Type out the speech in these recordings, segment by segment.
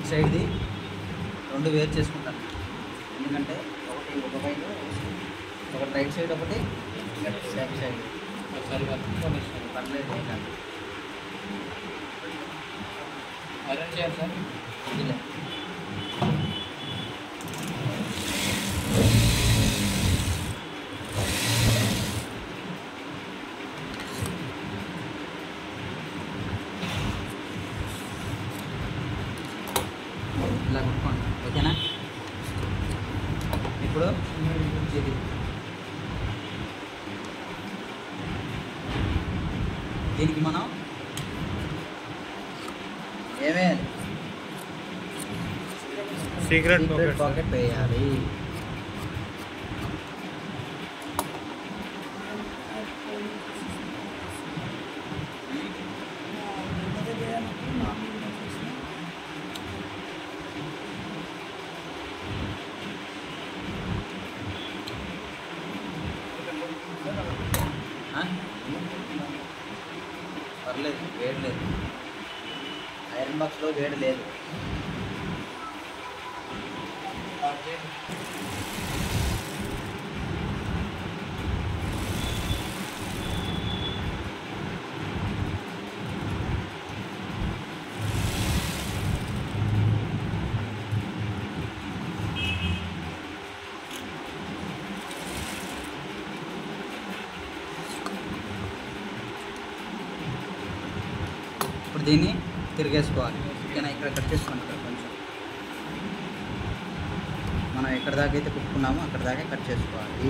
ఇటు సైడ్ది రెండు వేరు చేసుకుంటాను ఎందుకంటే ఒకటి ఒక వైపు ఒకటి రైట్ సైడ్ ఒకటి లెఫ్ట్ లెఫ్ట్ సైడ్ ఒకసారి కలుపుకొని ఇస్తాను పర్లేదు ఏం కాదు. ఐరన్ చేయాలి సార్ ఇదిలే. ఇలా కుట్టుకోండి ఓకేనా ఇప్పుడు ఇది దీనికి మనం ఏమేయాలి సీక్రెట్ సీక్రెట్ పాకెట్ వేయాలి ఆ? పర్లేదు వేడి లేదు ఐరన్ బాక్స్లో వేడి లేదు ఇప్పుడు దీన్ని తిరిగేసుకోవాలి ఓకేనా ఇక్కడ కట్ చేసుకోండి ఇక్కడ కొంచెం మనం ఎక్కడ దాకా అయితే కుట్టుకున్నామో అక్కడ దాకా కట్ చేసుకోవాలి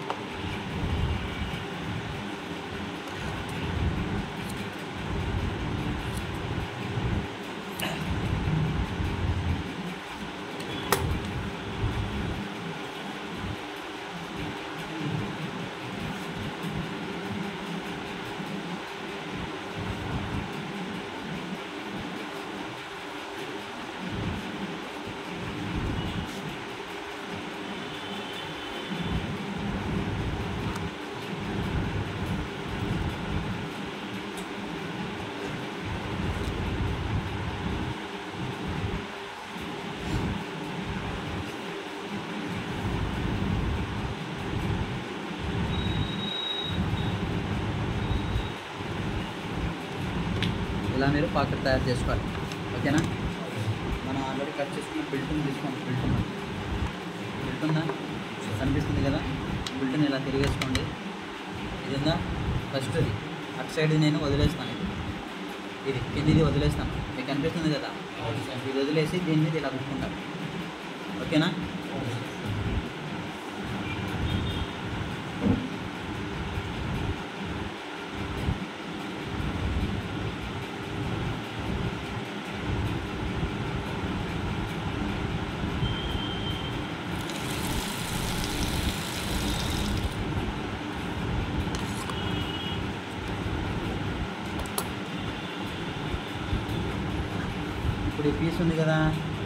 ఇలా మీరు పాకెట్ తయారు చేసుకోవాలి ఓకేనా మనం ఆల్రెడీ కట్ చేసుకున్న బిల్టుని తీసుకోండి బిల్టున్ బిల్ట్ ఉందా కనిపిస్తుంది కదా బిల్టుని ఇలా తిరిగేసుకోండి ఇది ఉందా ఫస్ట్ ఇది అటు సైడ్ నేను వదిలేస్తాను ఇది ఇది కిందిది వదిలేస్తాను మీకు కనిపిస్తుంది కదా ఇది వదిలేసి దీని మీద ఇలా కుట్టుకుంటాను ఓకేనా ఇప్పుడు ఈ పీస్ ఉంది కదా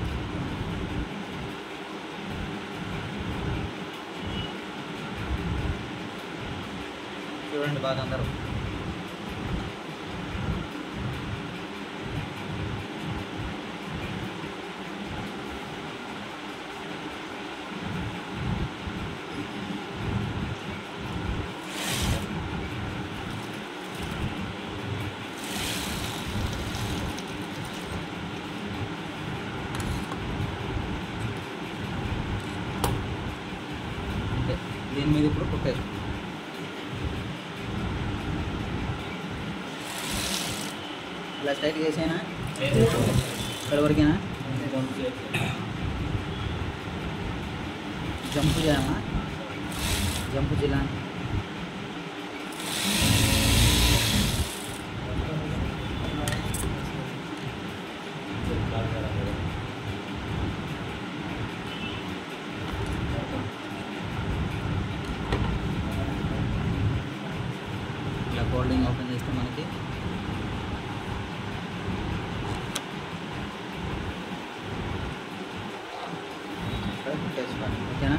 చూడండి బాగా అందరూ అంతే దీని మీద ఇప్పుడు కుట్టేసుకో ఇలా స్ట్రైట్ చేసేనా ఇక్కడ వరకేనా జంప్ చేయమా జంప్ చేయాలా ఇలా ఫోల్డింగ్ ఓపెన్ చేస్తే మనకి ఇక్కడ కుట్టేసుకోవాలి ఓకేనా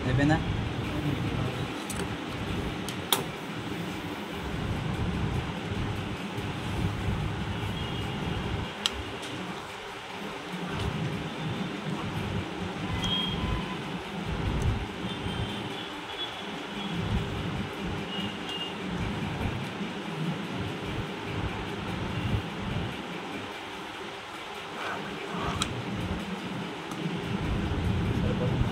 అయిపోయిందా సరిపోతుందా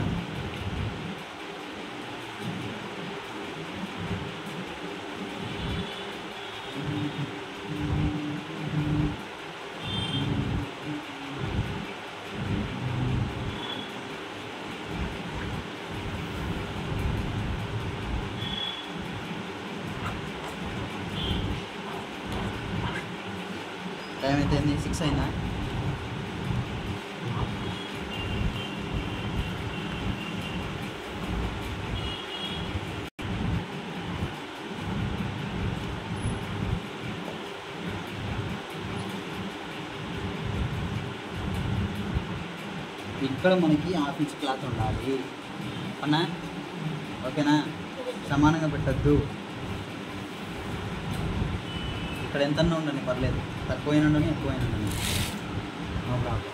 టైం అయితే ఏంది సిక్స్ అయిందా ఇక్కడ మనకి హాఫ్ ఇంచ్ క్లాత్ ఉండాలి అన్నా ఓకేనా సమానంగా పెట్టద్దు ఇక్కడ ఎంత ఉండని పర్లేదు తక్కువైనా ఉండని ఎక్కువైనా ఉండని no problem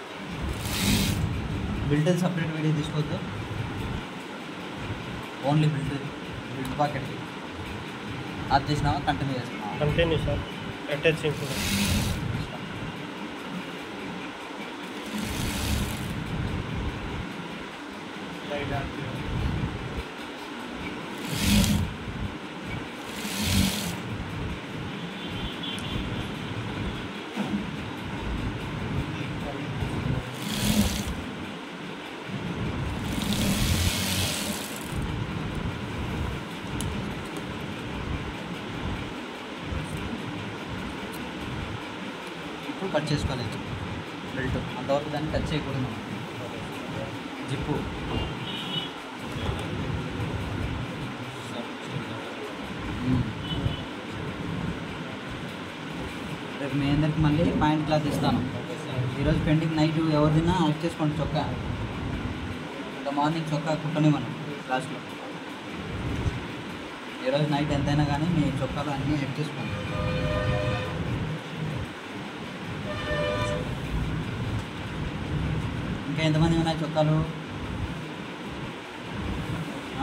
built separate video తీసుకోవద్దు ఓన్లీ బిల్ట్ బిల్ట్ పాకెట్కి అది చేసినావా కంటిన్యూ చేస్తున్నావా కంటిన్యూ సార్ అటాచింగ్ కూడా ఇప్పుడు కట్ చేసుకోలేదు బెల్ట్ అంతవరకు దాన్ని టచ్ చేయకూడదు మనం. జిప్పు మ్మ్. రేపు మీ అందరికి మళ్ళీ పాయింట్ క్లాత్ ఇస్తాను ఈరోజు పెండింగ్ నైట్ ఎవరిదినా యాక్ట్ చేసుకోండి చొక్కా ఇంకా మార్నింగ్ చొక్కా కుట్టని మనం క్లాస్లో ఈరోజు నైట్ ఎంతైనా కానీ మీ చొక్కాలు అన్నీ యాక్ట్ చేసుకోండి ఇంకా ఎంతమంది ఉన్నాయి చొక్కాలు ఆ?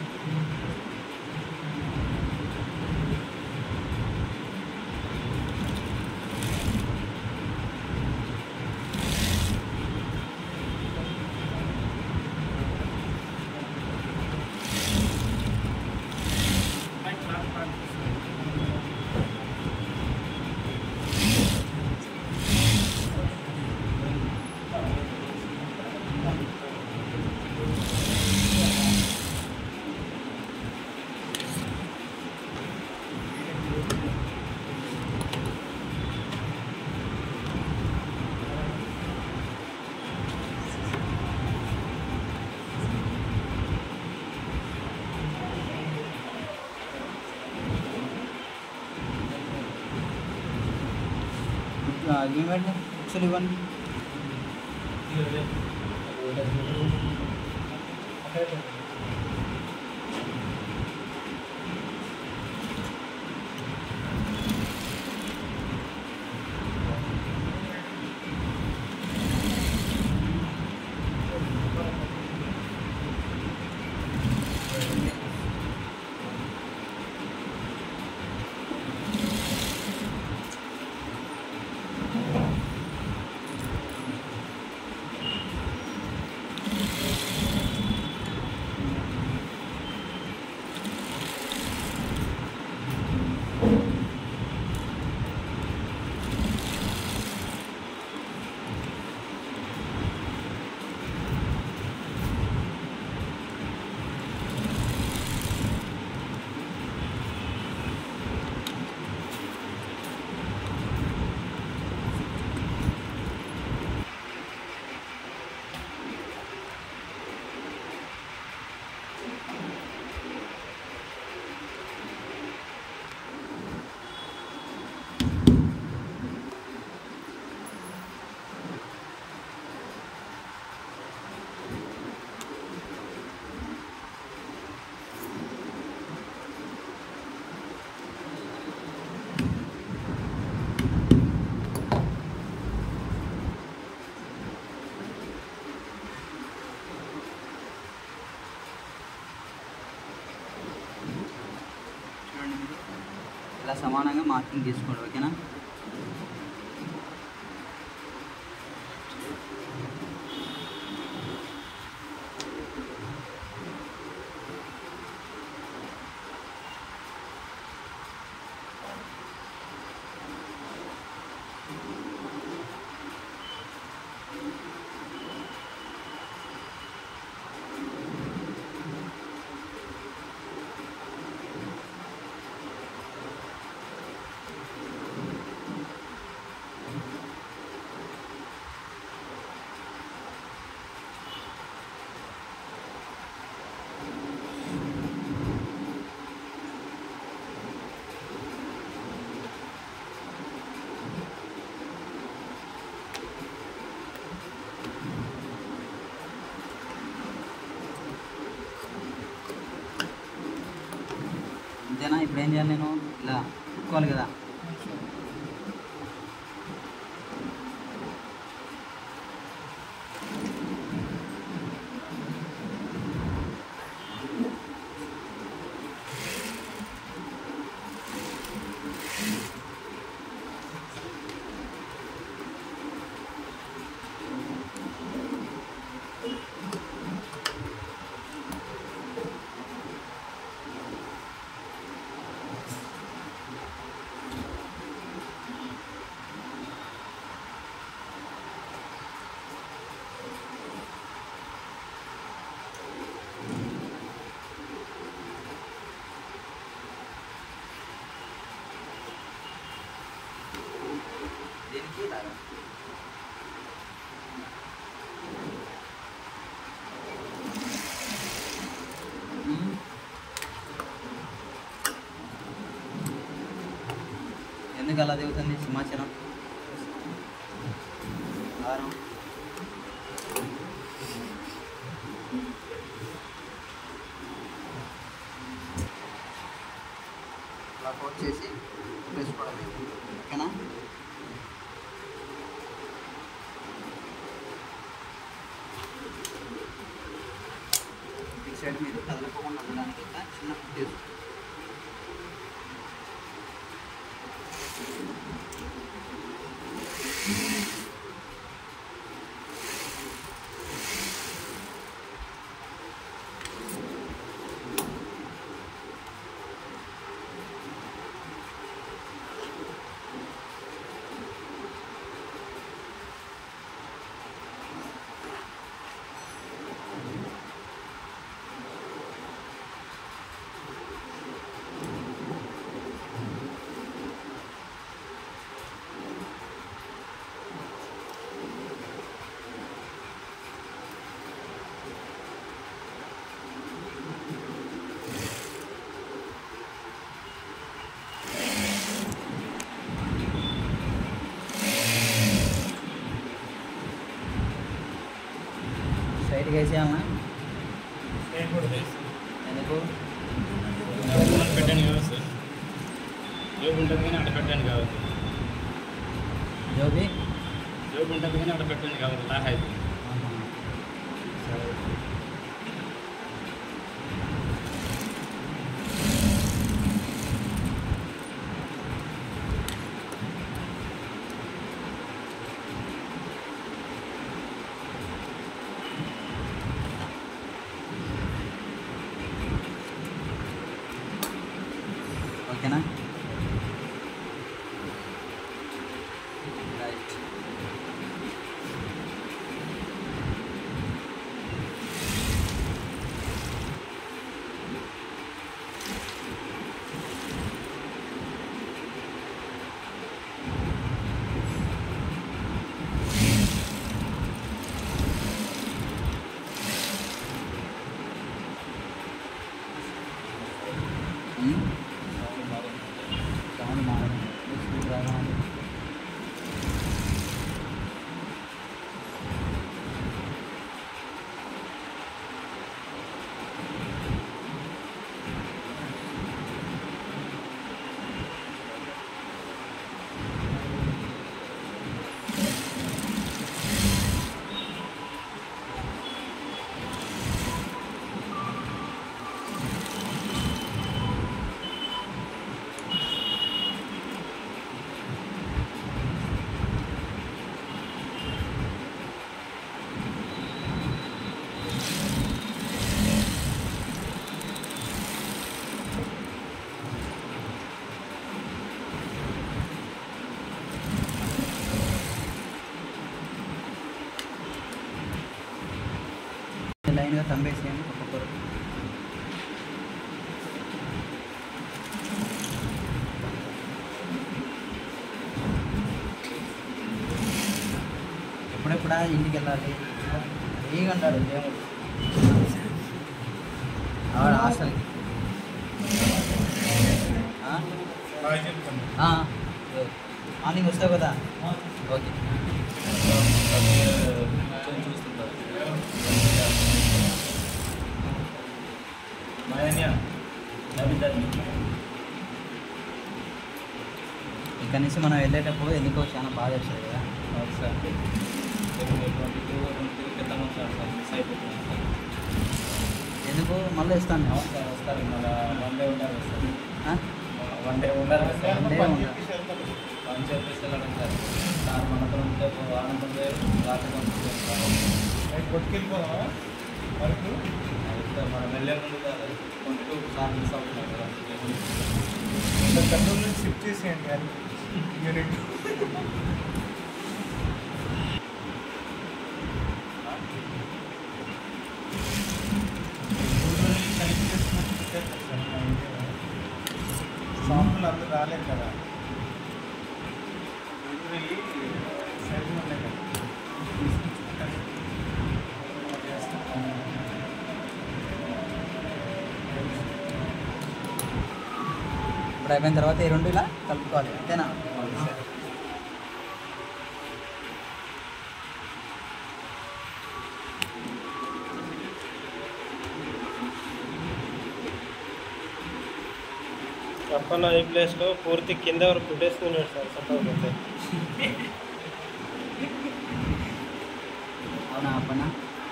ఆ, ఇవ్వండి బుక్స్లు ఇవ్వండి ఇలా సమానంగా మార్కింగ్ తీసుకోండి ఓకేనా అంతేనా ఇప్పుడు ఏం చేయాలి నేను ఇలా కుట్టుకోవాలి కదా దీనికి ఇలాగా ఉమ్. ఎందుకు అలా దిగుతుంది సింహాచలం దారం అలా కోట్ చేసి వేసుకోవడమే ఓకేనా ఈ సైడ్ మీద కదలకోకుండా ఉండడానికి ఒక చిన్న తీసు సైడ్కి వేసేయాలనా నేను కూడా చేస్తాను ఎందుకు మనం పెట్టాను కదా సార్ జోబు ఉంటుంది కానీ అక్కడ పెట్టాను కావాలి జోబి జోబు ఉంటుంది కానీ అక్కడ పెట్టాను కావాలి లాక్ అయిపోయింది సరే ఓకేనా రైట్ ఉమ్. లైన్గా తంబేసేయండి ఒక్కొక్కరు ఎప్పుడెప్పుడా ఇంటికి వెళ్ళాలి ఫ్రీగా అంటాడు దేవుడు ఆవిడ హాస్టల్కి ఆ? బాగా చెప్తాను ఆ, మార్నింగ్ వస్తావు కదా ఓకే మాయన్య నవ్వుతారు ఇక్కడ నుంచి మనం వెళ్ళేటప్పుడు ఎందుకో చాలా బాధ వస్తుంది కదా ఎందుకు మళ్ళీ ఇస్తాను నేను. వస్తారు మళ్ళీ వన్ డే ఉండాలి వస్తారు ఆ? వన్ డే ఉండాలి వస్తారు One day ఉండాలి. పని చెప్పేసి వెళ్ళడం సార్ సార్ మనతో ఉంటే ఆనందం వేరు రాకపోతే కొట్టుకెళ్ళిపోదామా వరకు అయితే మనం వెళ్ళే ముందు కాదు కొంటూ సార్ మిస్ అవుతున్నాం కదా కర్నూలు నుంచి షిఫ్ట్ చేసేయండి అది యూనిట్ సాంపులు అందరూ రాలేదు కదా ఊరు వెళ్ళి సరిగ్గా ఉన్నాయి కదా ఇప్పుడు అయిపోయిన తర్వాత ఈ రెండు ఇలా కలుపుకోవాలి అంతేనా అప్పన్న ఈ ప్లేస్లో పూర్తి కింద వరకు పెట్టేసుకున్నాడు సార్ సపోజ్ అవునా అప్పనా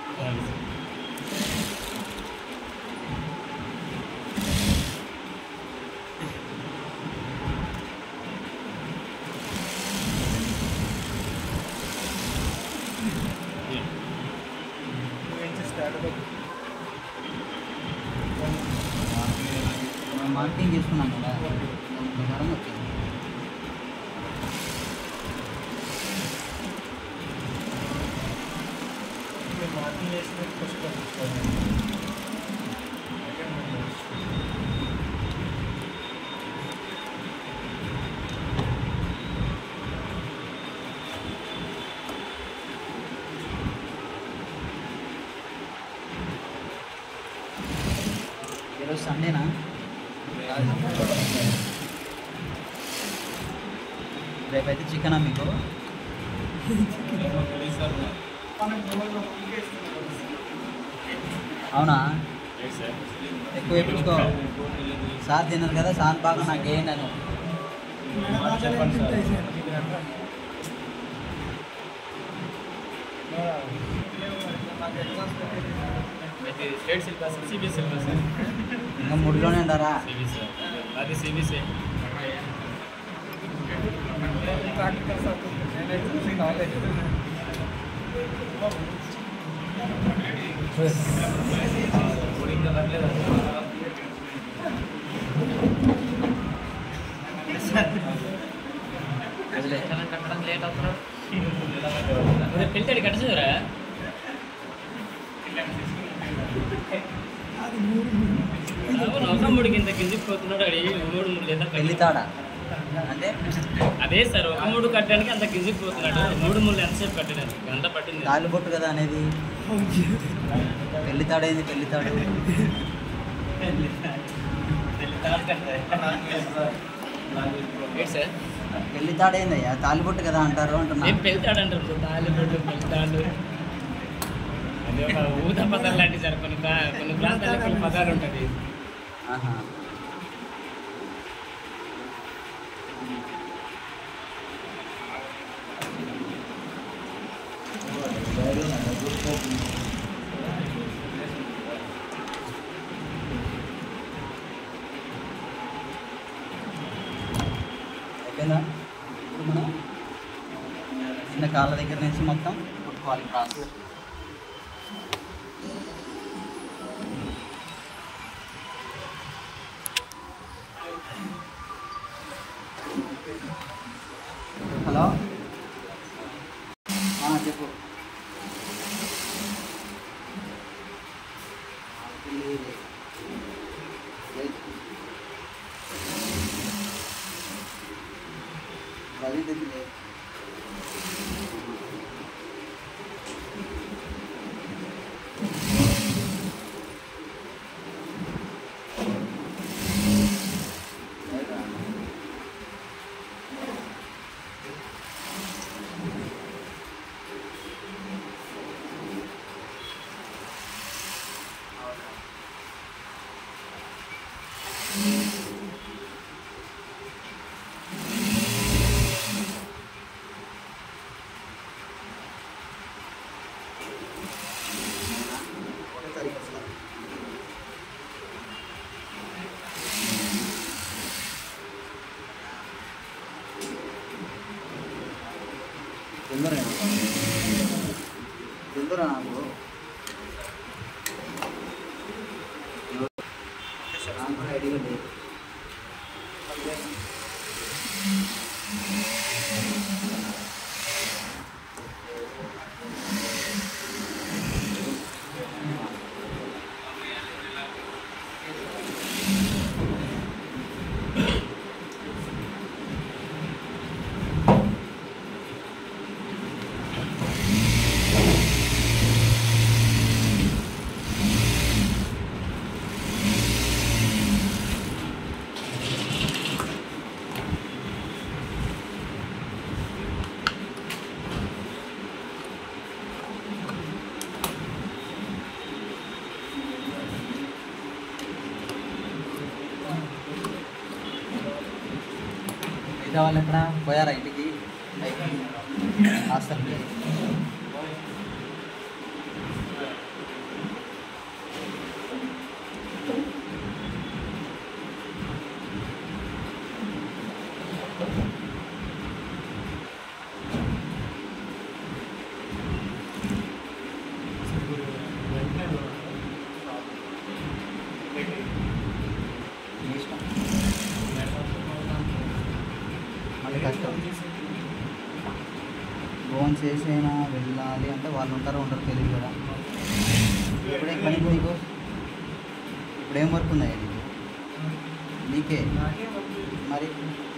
మనం మార్కెటింగ్ చేసుకున్నాం కదా దాని ప్రకారం వచ్చింది మార్కింగ్ చేసిన ఫస్ట్ ఈరోజు సండేనా రేపైతే చికెనా మీకు అవునా ఎక్కువ వేయించుకో సార్ తిన్నారు కదా సార్ బాగా నాకు ఏంటి అని చెప్పండి sir state syllabus CBSE syllabus ఇంకా మూడులోనే ఉండారా సిబిఎస్ అది సిబిఎస్ ఇంకా రాలేదు వదిలే. కట్టడం లేట్ అవుతున్నాడు పెళ్తాడు కట్టచురా అవును ఒక మూడుకి ఇంత కిందికి పోతున్నాడు అడి మూడు మూడు లేదా పెళ్లి తాడా అంటే అదే సార్ ఒక మూడు కట్టడానికి అంత కిందికి పోతున్నాడు మూడు మూడు ఎంతసేపు కట్టడానికి గంట పట్టింది తాళ్ళు బొట్టు కదా అనేది పెళ్లి తాడేంది పెళ్లి తాడు ఏంటి సార్ పెళ్లి తాడేందయ్యా తాళ్ళు బొట్టు కదా అంటారు అంటున్నా ఏం పెళ్తాడు అంటారు తాళ్ళు బొట్టు పెళ్తాడు అది ఒక ఊత పదాలు లాంటివి సార్ కొన్ని ప్రా- కొన్ని ప్రాంతాల్లో కొన్ని పదాలు ఉంటుంది ఆహా. అయిపోయిందా ఇప్పుడు మనం చిన్న కాళ్ళ దగ్గర నుంచి మొత్తం కుట్టుకోవాలి ప్రాసెస్ హలో ఆ, చెప్పు పద్ధతి లేదు లేదా? ఒకటే తారీఖు వస్తా. తొందరగా తొందరగా నాకు నాకు కూడా ఐడియా లేదు మిగతా వాళ్ళు ఎక్కడ పోయారా ఇంటికి హాస్టల్కి మీ ఇష్టం మళ్ళీ కష్టం ఫోన్ చేసైనా వెళ్ళాలి అంటే వాళ్ళు ఉంటారో ఉంటారో తెలియదు కదా ఇప్పుడేం పని నీకు ఇప్పుడు ఏం వర్క్ ఉన్నాయి నీకు నీకే మరి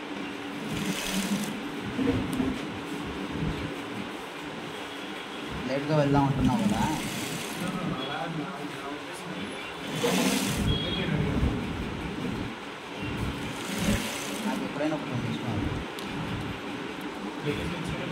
లేట్గా వెళ్దాం అంటున్నావు కదా నాకు ఎప్పుడైనా ఒక ఫోన్ తీసుకోవాలి